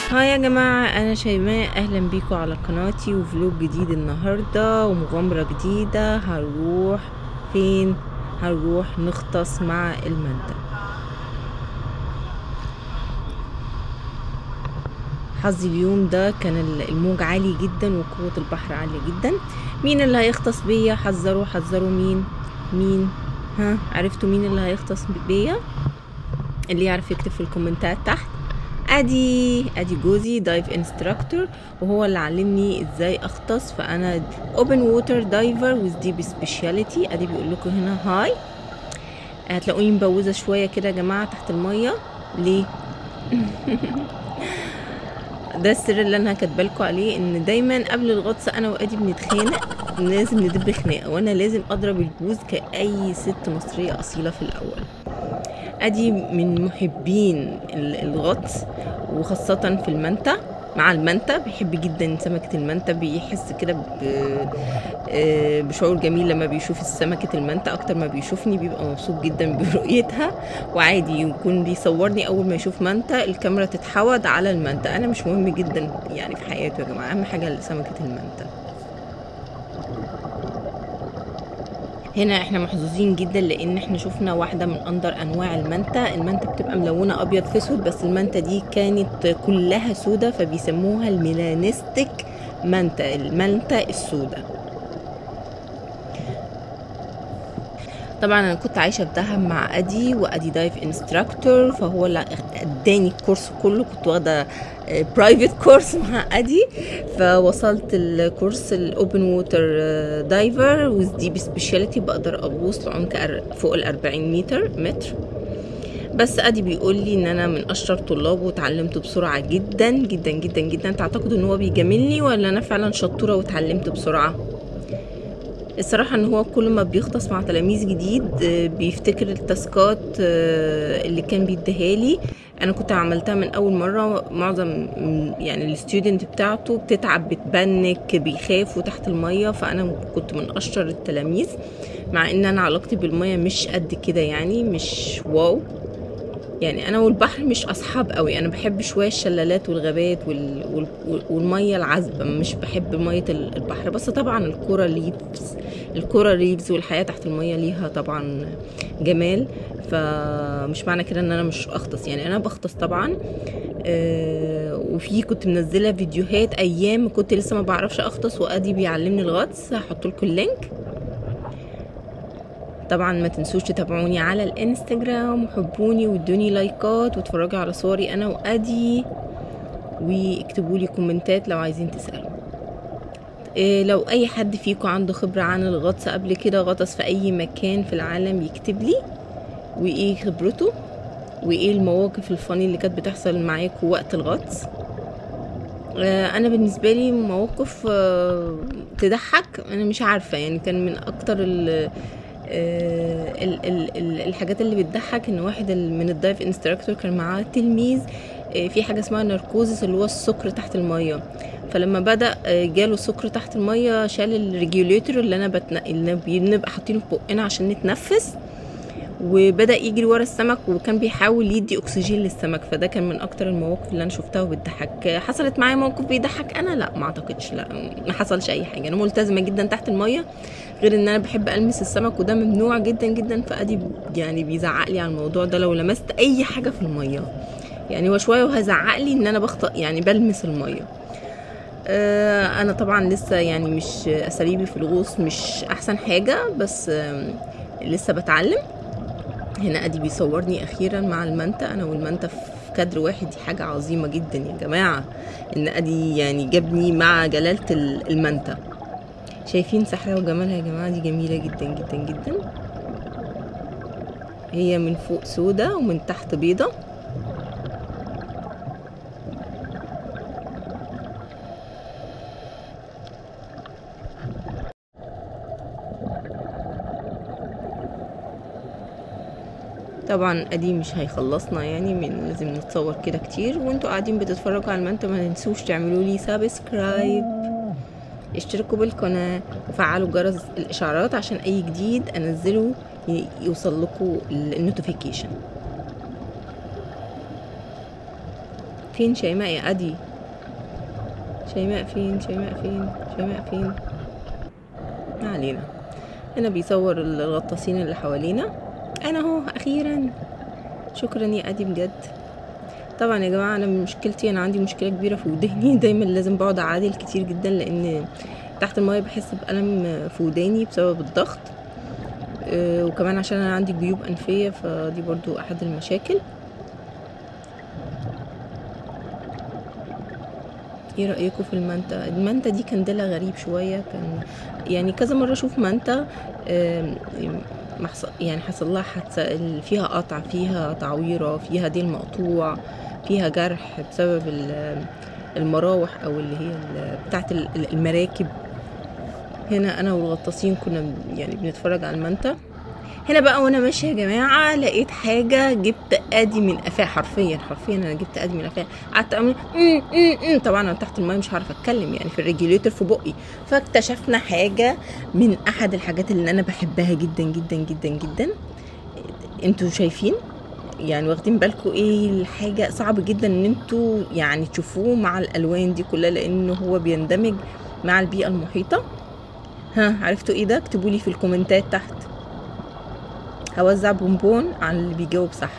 هاي يا جماعة أنا شيماء أهلا بيكم على قناتي وفلوج جديد النهاردة ومغامرة جديدة هنروح فين هنروح نغطس مع المندل حظي اليوم ده كان الموج عالي جدا وقوة البحر عالية جدا مين اللي هيغطس بيا حذروا حذروا مين مين ها عرفتوا مين اللي هيغطس بيا اللي يعرف يكتب في الكومنتات تحت ادي ادي جوزي دايف انستراكتور وهو اللي علمني ازاي اغطس فانا اوبن ووتر دايفر ويز ديب سبيشاليتي ادي بيقول لكم هنا هاي هتلاقوني مبوزه شويه كده يا جماعه تحت الميه ليه ده السر اللي انا كاتبه لكم عليه ان دايما قبل الغطس انا وادي بنتخانق لازم ندب خناقه وانا لازم اضرب البوز كاي ست مصريه اصيله في الاول ادي من محبين الغطس وخاصة في المنتة مع المنتة بيحب جدا سمكة المنتة بيحس كده بشعور جميل لما بيشوف سمكة المنتة اكتر ما بيشوفني بيبقى مبسوط جدا برؤيتها وعادي يكون بيصورني اول ما يشوف منتة الكاميرا تتحود على المنتة انا مش مهم جدا يعني في حياته يا جماعة اهم حاجة سمكة المنتة هنا احنا محظوظين جدا لان احنا شفنا واحده من اندر انواع المانتا المانتا بتبقى ملونه ابيض في اسود بس المانتا دي كانت كلها سودة فبيسموها الميلانستيك مانتا المانتا السوداء طبعا انا كنت عايشه في دهب مع ادي وادي دايف انستراكتور فهو اللي اداني الكورس كله كنت واخده برايفت كورس مع ادي فوصلت الكورس الاوبن ووتر دايفر ويز ديب سبيشاليتي بقدر اغوص لعمق فوق ال 40 متر متر بس ادي بيقول لي ان انا من اشطر طلابه واتعلمت بسرعه جدا جدا جدا جدا تعتقدوا ان هو بيجاملني ولا انا فعلا شطوره واتعلمت بسرعه الصراحة ان هو كل ما بيغطس مع تلاميذ جديد بيفتكر التاسكات اللي كان بيديها لي انا كنت عملتها من اول مرة معظم يعني الستودنت بتاعته بتتعب بتبنك بيخافوا تحت المية فانا كنت من اشطر التلاميذ مع ان انا علاقتي بالمية مش قد كده يعني مش واو يعني انا والبحر مش اصحاب قوي انا بحب شويه الشلالات والغابات وال... وال... والميه العذبه مش بحب ميه البحر بس طبعا الكوره ليفز الكوره ليفز والحياه تحت الميه ليها طبعا جمال فمش معنى كده ان انا مش اغطس يعني انا بغطس طبعا آه وفي كنت منزله فيديوهات ايام كنت لسه ما بعرفش اغطس وادي بيعلمني الغطس هحط لكم اللينك طبعا ما تنسوش تتابعوني على الانستجرام وحبوني وادوني لايكات واتفرجوا على صوري انا وادي واكتبوا لي كومنتات لو عايزين تسالوا إيه لو اي حد فيكم عنده خبره عن الغطس قبل كده غطس في اي مكان في العالم يكتب لي وايه خبرته وايه المواقف الفاني اللي كانت بتحصل معاكم وقت الغطس انا بالنسبه لي مواقف تضحك انا مش عارفه يعني كان من اكتر ال ال ال ال الحاجات اللي بتضحك ان واحد من الدايف انستراكتور كان معاه تلميذ في حاجه اسمها ناركوزس اللي هو السكر تحت الميه فلما بدا جاله سكر تحت الميه شال الريجوليتور اللي انا بتن... اللي بنبقى حاطينه في بقنا عشان نتنفس وبدا يجري ورا السمك وكان بيحاول يدي اكسجين للسمك فده كان من اكتر المواقف اللي انا شفتها وبتضحك حصلت معايا موقف بيضحك انا لا ما اعتقدش لا ما حصلش اي حاجه انا ملتزمه جدا تحت الميه غير ان انا بحب المس السمك وده ممنوع جدا جدا فادي يعني بيزعق لي على الموضوع ده لو لمست اي حاجه في الميه يعني هو شويه وهزعق لي ان انا بخطأ يعني بلمس الميه آه انا طبعا لسه يعني مش اساليبي في الغوص مش احسن حاجه بس آه لسه بتعلم هنا ادي بيصورني اخيرا مع المنتا انا والمنتا في كادر واحد دي حاجه عظيمه جدا يا جماعه ان ادي يعني جابني مع جلاله المنتا شايفين سحرها وجمالها يا جماعه دي جميله جدا جدا جدا هي من فوق سودة ومن تحت بيضة طبعا ادي مش هيخلصنا يعني من لازم نتصور كده كتير وانتوا قاعدين بتتفرجوا على المنتة ما تنسوش تعملوا لي سبسكرايب اشتركوا بالقناة وفعلوا جرس الاشعارات عشان اي جديد انزله يوصل لكم النوتيفيكيشن فين شيماء يا ادي شيماء فين شيماء فين شيماء فين ما علينا هنا بيصور الغطاسين اللي حوالينا انا اهو اخيرا شكرا يا ادي بجد طبعا يا جماعه انا مشكلتي انا عندي مشكله كبيره في وداني دايما لازم بقعد اعادل كتير جدا لان تحت المايه بحس بالم في وداني بسبب الضغط آه، وكمان عشان انا عندي جيوب انفيه فدي برضو احد المشاكل ايه رايكم في المانتا المانتا دي كان ديلها غريب شويه كان يعني كذا مره اشوف مانتا آم، محص- يعني حصل لها حادثه ال- فيها قطع فيها تعويره فيها ديل مقطوع فيها جرح بسبب ال- المراوح او اللي هي ال- بتاعت ال- ال- المراكب هنا انا والغطاسين كنا ب- يعني بنتفرج على المانتا هنا بقى وانا ماشيه يا جماعه لقيت حاجه جبت ادي من قفاه حرفيا حرفيا انا جبت ادي من قفاه قعدت اعمل "أم، أم، أم". طبعا انا تحت المايه مش هعرف اتكلم يعني في الريجوليتر في بقي فاكتشفنا حاجه من احد الحاجات اللي انا بحبها جدا جدا جدا جدا انتوا شايفين يعني واخدين بالكم ايه الحاجه صعب جدا ان انتوا يعني تشوفوه مع الالوان دي كلها لانه هو بيندمج مع البيئه المحيطه ها عرفتوا ايه ده اكتبوا لي في الكومنتات تحت هوزع بونبون على اللي بيجاوب صح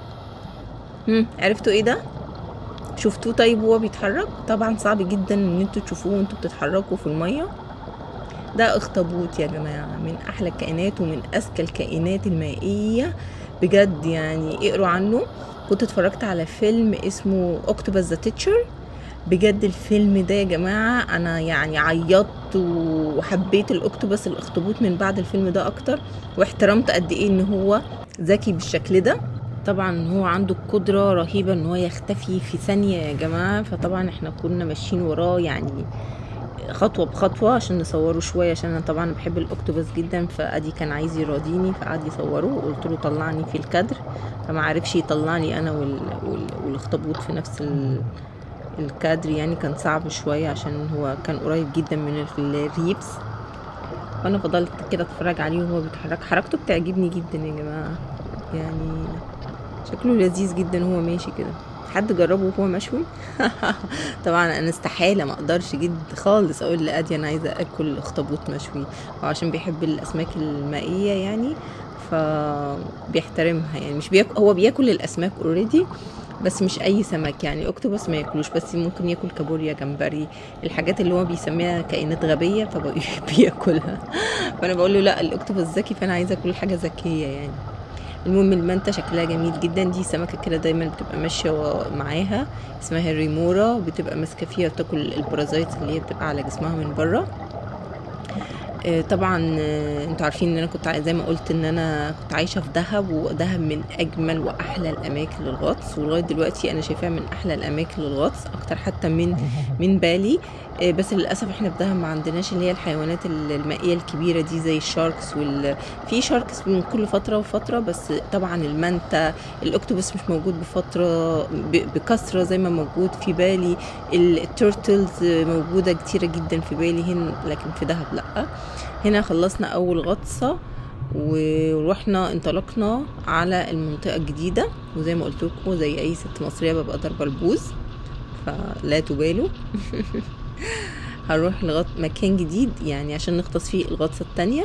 هم عرفتوا ايه ده شفتوه طيب وهو بيتحرك طبعا صعب جدا ان انتوا تشوفوه وانتوا بتتحركوا في الميه ده اخطبوط يا جماعه من احلى الكائنات ومن اذكى الكائنات المائيه بجد يعني اقروا عنه كنت اتفرجت على فيلم اسمه اوكتوباس ذا تيتشر بجد الفيلم ده يا جماعة أنا يعني عيطت وحبيت الأكتوباس الأخطبوط من بعد الفيلم ده أكتر واحترمت قد إيه إن هو ذكي بالشكل ده طبعا هو عنده القدرة رهيبة إن هو يختفي في ثانية يا جماعة فطبعا احنا كنا ماشيين وراه يعني خطوة بخطوة عشان نصوره شوية عشان أنا طبعا بحب الأكتوباس جدا فأدي كان عايز يراضيني فقعد يصوره وقلت له طلعني في الكادر فما عرفش يطلعني أنا وال... وال... والأخطبوط في نفس ال... الكادر يعني كان صعب شوية عشان هو كان قريب جدا من الريبس وانا فضلت كده اتفرج عليه وهو بيتحرك حركته بتعجبني جدا يا جماعة يعني شكله لذيذ جدا وهو ماشي كده حد جربه وهو مشوي طبعا انا استحاله ما اقدرش جد خالص اقول لادي انا عايزه اكل اخطبوط مشوي وعشان بيحب الاسماك المائيه يعني فبيحترمها يعني مش بياكل هو بياكل الاسماك اوريدي بس مش اي سمك يعني اكتوبس ما ياكلوش بس ممكن ياكل كابوريا جمبري الحاجات اللي هو بيسميها كائنات غبيه فبياكلها فانا بقول له لا الاكتوبس ذكي فانا عايزه اكل حاجه ذكيه يعني المهم المنتة شكلها جميل جدا دي سمكة كده دايما بتبقى ماشية معاها اسمها الريمورا بتبقى ماسكة فيها وتاكل البرازيت اللي هي بتبقى على جسمها من بره آه، طبعا آه، انتوا عارفين ان انا كنت عاي- زي ما قلت ان انا كنت عايشه في دهب ودهب من اجمل واحلى الاماكن للغطس ولغايه دلوقتي انا شايفاها من احلى الاماكن للغطس اكتر حتى من من بالي آه، بس للاسف احنا في دهب ما عندناش اللي هي الحيوانات ال- المائيه الكبيره دي زي الشاركس وال في شاركس من كل فتره وفتره بس طبعا المانتا الاكتوبس مش موجود بفتره ب- بكثره زي ما موجود في بالي التورتلز موجوده كتيره جدا في بالي هنا لكن في دهب لا هنا خلصنا اول غطسه ورحنا انطلقنا على المنطقه الجديده وزي ما قلت لكم زي اي ست مصريه ببقى ضاربه البوز فلا تبالوا هنروح لغط مكان جديد يعني عشان نغطس فيه الغطسه التانية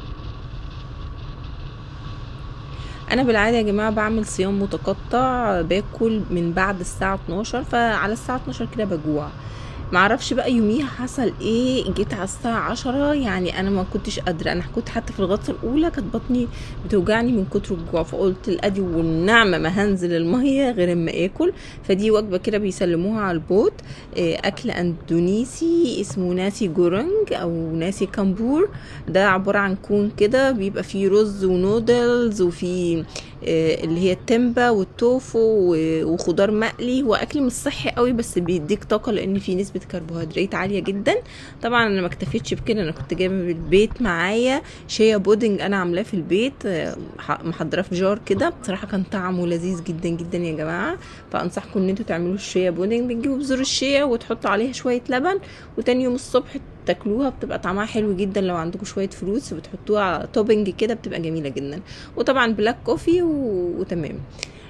انا بالعاده يا جماعه بعمل صيام متقطع باكل من بعد الساعه 12 فعلى الساعه 12 كده بجوع معرفش بقى يوميها حصل ايه جيت على الساعة عشرة يعني انا ما كنتش قادرة انا كنت حتى في الغطسة الاولى كانت بطني بتوجعني من كتر الجوع فقلت الادي والنعمة ما هنزل المية غير اما اكل فدي وجبة كده بيسلموها على البوت إيه، اكل اندونيسي اسمه ناسي جورنج او ناسي كامبور ده عبارة عن كون كده بيبقى فيه رز ونودلز وفيه آه، اللي هي التمبا والتوفو و- وخضار مقلي هو اكل مش صحي قوي بس بيديك طاقه لان فيه نسبه كربوهيدرات عاليه جدا طبعا انا ما اكتفيتش بكده انا كنت جايبه من البيت معايا شيا بودنج انا عاملاه في البيت آه، ح- محضراه في جار كده بصراحه كان طعمه لذيذ جدا جدا يا جماعه فانصحكم ان انتوا تعملوا الشيا بودنج بتجيبوا بذور الشيا وتحطوا عليها شويه لبن وتاني يوم الصبح تاكلوها بتبقى طعمها حلو جدا لو عندكم شويه فروتس بتحطوها توبنج كده بتبقى جميله جدا وطبعا بلاك كوفي و... وتمام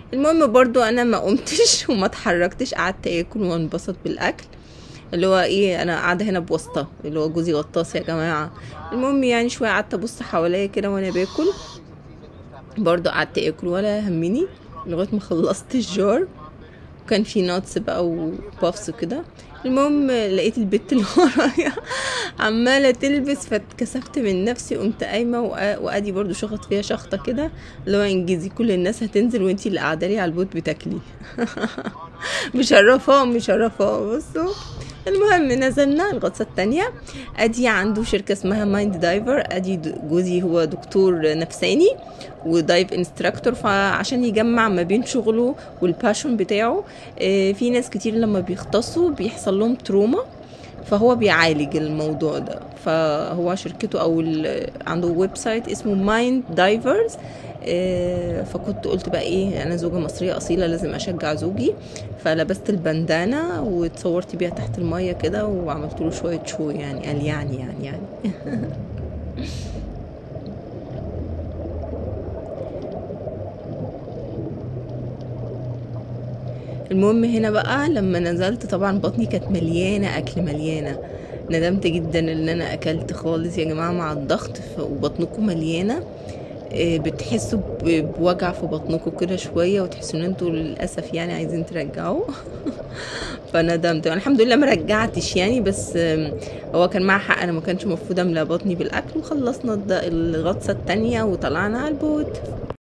المهم برضو انا ما قمتش وما اتحركتش قعدت اكل وانبسط بالاكل اللي هو ايه انا قاعده هنا بواسطه اللي هو جوزي غطاس يا جماعه المهم يعني شويه قعدت ابص حواليا كده وانا باكل برضو قعدت اكل ولا همني لغايه ما خلصت الجار وكان في ناتس بقى وبافس وكده المهم لقيت البت اللي ورايا عماله تلبس فاتكسفت من نفسي قمت قايمه وأ- وادي برضو شخط فيها شخطه كده اللي هو انجزي كل الناس هتنزل وانتي اللي قاعده لي على البوت بتاكلي مشرفاه مشرفاه بصوا المهم نزلنا الغطسة التانية ادي عنده شركة اسمها مايند دايفر ادي د- جوزي هو دكتور نفساني ودايف انستراكتور فعشان يجمع ما بين شغله والباشون بتاعه آه، في ناس كتير لما بيختصوا بيحصل لهم تروما فهو بيعالج الموضوع ده فهو شركته او ال- عنده ويب سايت اسمه مايند دايفرز فكنت قلت بقى ايه انا زوجة مصرية اصيلة لازم اشجع زوجي فلبست البندانة واتصورت بيها تحت المية كده وعملت له شوية شو يعني قال يعني يعني يعني المهم هنا بقى لما نزلت طبعا بطني كانت مليانة أكل مليانة ندمت جدا ان انا اكلت خالص يا جماعة مع الضغط ف- وبطنكم مليانة آه، بتحسوا ب- بوجع في بطنكم كده شوية وتحسوا ان انتوا للأسف يعني عايزين ترجعوا فندمت الحمد لله ما رجعتش يعني بس آم، هو كان معاه حق انا ما كانش المفروض املى بطني بالاكل وخلصنا الد- الغطسة التانية وطلعنا على البوت